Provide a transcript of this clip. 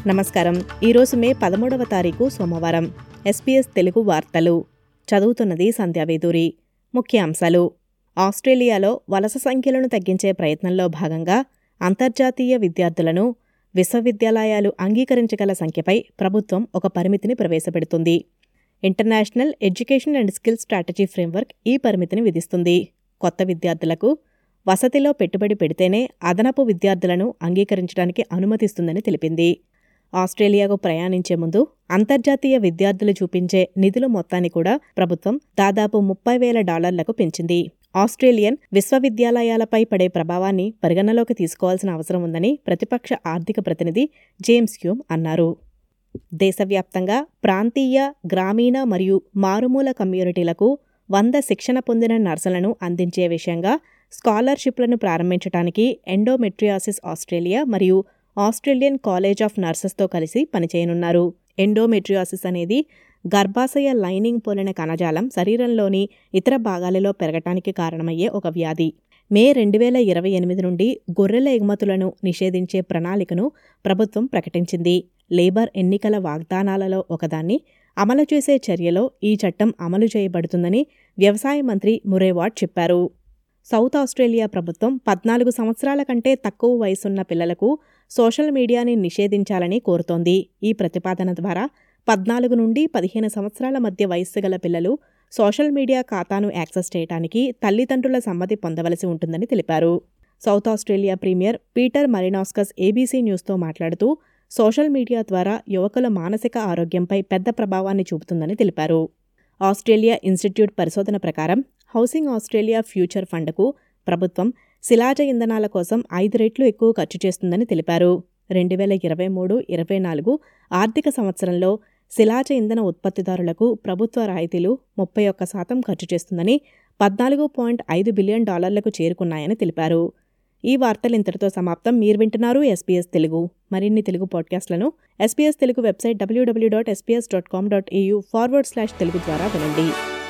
నమస్కారం ఈరోజు మే పదమూడవ తారీఖు సోమవారం ఎస్పీఎస్ తెలుగు వార్తలు చదువుతున్నది సంధ్యావేదూరి ముఖ్యాంశాలు ఆస్ట్రేలియాలో వలస సంఖ్యలను తగ్గించే ప్రయత్నంలో భాగంగా అంతర్జాతీయ విద్యార్థులను విశ్వవిద్యాలయాలు అంగీకరించగల సంఖ్యపై ప్రభుత్వం ఒక పరిమితిని ప్రవేశపెడుతుంది international education and skill strategy framework ఈ పరిమితిని విధిస్తుంది కొత్త విద్యార్థులకు వసతిలో పెట్టుబడి పెడితేనే అదనపు విద్యార్థులను అంగీకరించడానికి అనుమతిస్తుందని తెలిపింది ఆస్ట్రేలియాకు ప్రయాణించే ముందు అంతర్జాతీయ విద్యార్థులు చూపించే నిధుల మొత్తాన్ని కూడా ప్రభుత్వం దాదాపు ముప్పై వేల డాలర్లకు పెంచింది ఆస్ట్రేలియన్ విశ్వవిద్యాలయాలపై పడే ప్రభావాన్ని పరిగణలోకి తీసుకోవాల్సిన అవసరం ఉందని ప్రతిపక్ష ఆర్థిక ప్రతినిధి జేమ్స్ హ్యూమ్ అన్నారు దేశవ్యాప్తంగా ప్రాంతీయ గ్రామీణ మరియు మారుమూల కమ్యూనిటీలకు వంద శిక్షణ పొందిన నర్సులను అందించే విషయంగా స్కాలర్షిప్లను ప్రారంభించడానికి ఎండోమెట్రియాసిస్ ఆస్ట్రేలియా మరియు ఆస్ట్రేలియన్ కాలేజ్ ఆఫ్ నర్సెస్తో కలిసి పనిచేయనున్నారు ఎండోమెట్రియాసిస్ అనేది గర్భాశయ లైనింగ్ పోలిన కణజాలం శరీరంలోని ఇతర భాగాలలో పెరగటానికి కారణమయ్యే ఒక వ్యాధి మే రెండు వేల ఇరవై ఎనిమిది నుండి గొర్రెల ఎగుమతులను నిషేధించే ప్రణాళికను ప్రభుత్వం ప్రకటించింది లేబర్ ఎన్నికల వాగ్దానాలలో ఒకదాన్ని అమలు చేసే చర్యలో ఈ చట్టం అమలు చేయబడుతుందని వ్యవసాయ మంత్రి మురేవాడ్ చెప్పారు సౌత్ ఆస్ట్రేలియా ప్రభుత్వం పద్నాలుగు సంవత్సరాల కంటే తక్కువ వయసున్న పిల్లలకు సోషల్ మీడియాని నిషేధించాలని కోరుతోంది ఈ ప్రతిపాదన ద్వారా పద్నాలుగు నుండి పదిహేను సంవత్సరాల మధ్య వయస్సు గల పిల్లలు సోషల్ మీడియా ఖాతాను యాక్సెస్ చేయడానికి తల్లిదండ్రుల సమ్మతి పొందవలసి ఉంటుందని తెలిపారు South Australia premier Peter Malinauskas ABC న్యూస్తో మాట్లాడుతూ సోషల్ మీడియా ద్వారా యువకుల మానసిక ఆరోగ్యంపై పెద్ద ప్రభావాన్ని చూపుతుందని తెలిపారు ఆస్ట్రేలియా ఇన్స్టిట్యూట్ పరిశోధన ప్రకారం హౌసింగ్ ఆస్ట్రేలియా ఫ్యూచర్ ఫండ్కు ప్రభుత్వం శిలాజ ఇంధనాల కోసం ఐదు రెట్లు ఎక్కువ ఖర్చు చేస్తుందని తెలిపారు రెండు వేల ఇరవై మూడు ఇరవై నాలుగు ఆర్థిక సంవత్సరంలో శిలాజ ఇంధన ఉత్పత్తిదారులకు ప్రభుత్వ రాయితీలు ముప్పై ఒక్క శాతం ఖర్చు చేస్తుందని పద్నాలుగు పాయింట్ ఐదు బిలియన్ డాలర్లకు చేరుకున్నాయని తెలిపారు ఈ వార్తలు ఇంతటితో సమాప్తం మీరు వింటున్నారు ఎస్పీఎస్ తెలుగు మరిన్ని తెలుగు పాడ్కాస్ట్లను SBS Telugu website W W dot SBS dot com dot AU forward slash Telugu ద్వారా వినండి